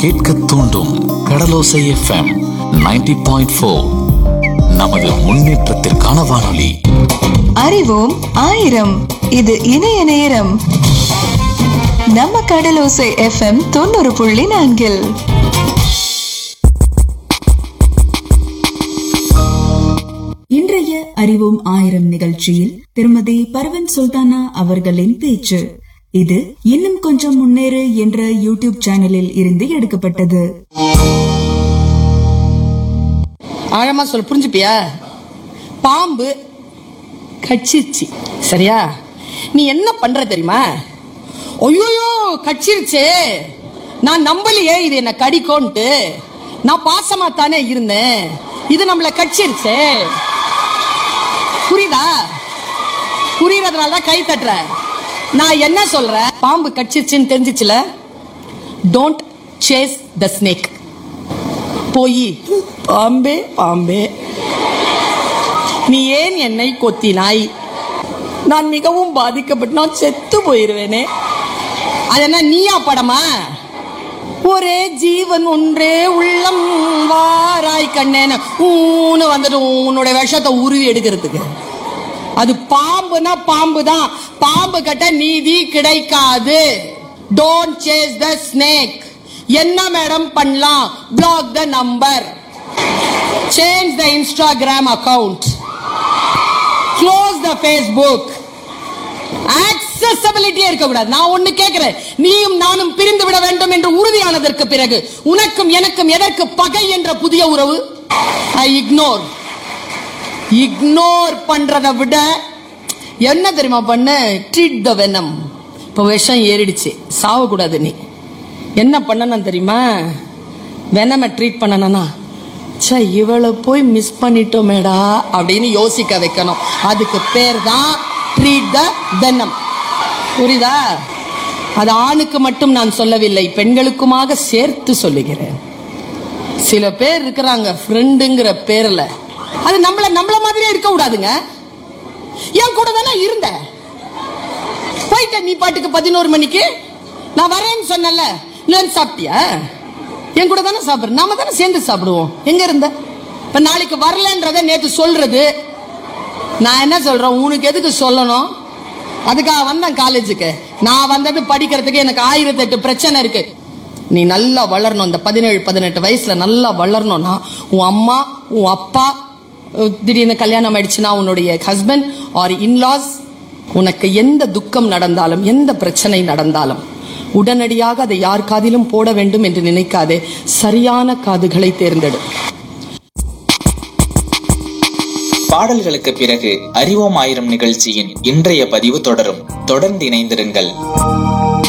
கேட்க தூண்டும் கடலோசை FM 90.4 point four நமது முன்னேற்றத்திற்கான வானொலி அறிவோம் ஆயிரம் இது இணைய நேரம் நம்ம கடலோசை எஃப்எம் தொண்ணூறு புள்ளி நான்கில் இன்றைய அறிவோம் ஆயிரம் நிகழ்ச்சியில் திருமதி பர்வன் சுல்தானா அவர்களின் பேச்சு இது இன்னும் கொஞ்சம் முன்னேறு என்ற யூடியூப் சேனலில் இருந்து எடுக்கப்பட்டது ஆழமா சொல்ல புரிஞ்சுப்பியா பாம்பு கச்சிருச்சு சரியா நீ என்ன பண்ற தெரியுமா ஐயோயோ கச்சிருச்சே நான் நம்பலையே இது என்ன கடிக்கோன்ட்டு நான் பாசமா தானே இருந்தேன் இது நம்மள கச்சிருச்சே புரியுதா புரியறதுனால தான் கை தட்டுற நான் என்ன சொல்றேன் பாம்பு கச்சிருச்சுன்னு தெரிஞ்சிச்சுல டோன்ட் சேஸ் த ஸ்னேக் போய் பாம்பே பாம்பே நீ ஏன் என்னை கொத்தினாய் நான் மிகவும் பாதிக்கப்பட்டு நான் செத்து போயிருவேனே அது என்ன நீயா படமா ஒரே ஜீவன் ஒன்றே உள்ளம் வாராய் கண்ணேன்னு ஊன்னு வந்துட்டு உன்னோட விஷத்தை உருவி எடுக்கிறதுக்கு அது பாம்புனா பாம்பு தான் பாம்பு கட்ட நீதி கிடைக்காது டோன்ட் சேஸ் த ஸ்னேக் என்ன மேடம் பண்ணலாம் block the number change the Instagram account close the Facebook ஆக்சசபிலிட்டியே இருக்கக்கூடாது நான் ஒண்ணு கேட்கிறேன் நீயும் நானும் பிரிந்து விட வேண்டும் என்று உறுதியானதற்கு பிறகு உனக்கும் எனக்கும் எதற்கு பகை என்ற புதிய உறவு ஐ இக்னோர் இக்னோர் பண்றதை விட என்ன தெரியுமா பண்ண ட்ரீட் த வெனம் இப்போ விஷம் ஏறிடுச்சு சாவக்கூடாது நீ என்ன பண்ணணும் தெரியுமா வெனமை ட்ரீட் பண்ணணும்னா ச்சே இவளை போய் மிஸ் பண்ணிட்டோமேடா அப்படின்னு யோசிக்க வைக்கணும் அதுக்கு பேர் தான் ட்ரீட் த வெனம் புரியுதா அது ஆணுக்கு மட்டும் நான் சொல்லவில்லை பெண்களுக்குமாக சேர்த்து சொல்லுகிறேன் சில பேர் இருக்கிறாங்க ஃப்ரெண்டுங்கிற பேர்ல அது நம்மள நம்மள மாதிரியே இருக்க கூடாதுங்க என் கூட தானே இருந்த போயிட்ட நீ பாட்டுக்கு பதினோரு மணிக்கு நான் வரேன்னு சொன்னல இல்லைன்னு சாப்பிட்டியா என் கூட தானே சாப்பிடுற நாம தானே சேர்ந்து சாப்பிடுவோம் எங்க இருந்த இப்ப நாளைக்கு வரலன்றத நேத்து சொல்றது நான் என்ன சொல்றேன் உனக்கு எதுக்கு சொல்லணும் அதுக்காக வந்தேன் காலேஜுக்கு நான் வந்தது படிக்கிறதுக்கு எனக்கு ஆயிரத்தி எட்டு பிரச்சனை இருக்கு நீ நல்லா வளரணும் இந்த பதினேழு பதினெட்டு வயசுல நல்லா வளரணும்னா உன் அம்மா உன் அப்பா அஹ், திடீர்னு கல்யாணம் ஆயிடுச்சுன்னா உன்னுடைய ஹஸ்பண்ட் ஆர் இன்லாஸ் உனக்கு எந்த துக்கம் நடந்தாலும் எந்த பிரச்சனை நடந்தாலும் உடனடியாக அதை யார் காதிலும் போட வேண்டும் என்று நினைக்காதே சரியான காதுகளை தேர்ந்தெடு பாடல்களுக்கு பிறகு அறிவோம் ஆயிரம் நிகழ்ச்சியின் இன்றைய பதிவு தொடரும் தொடர்ந்து இணைந்திருங்கள்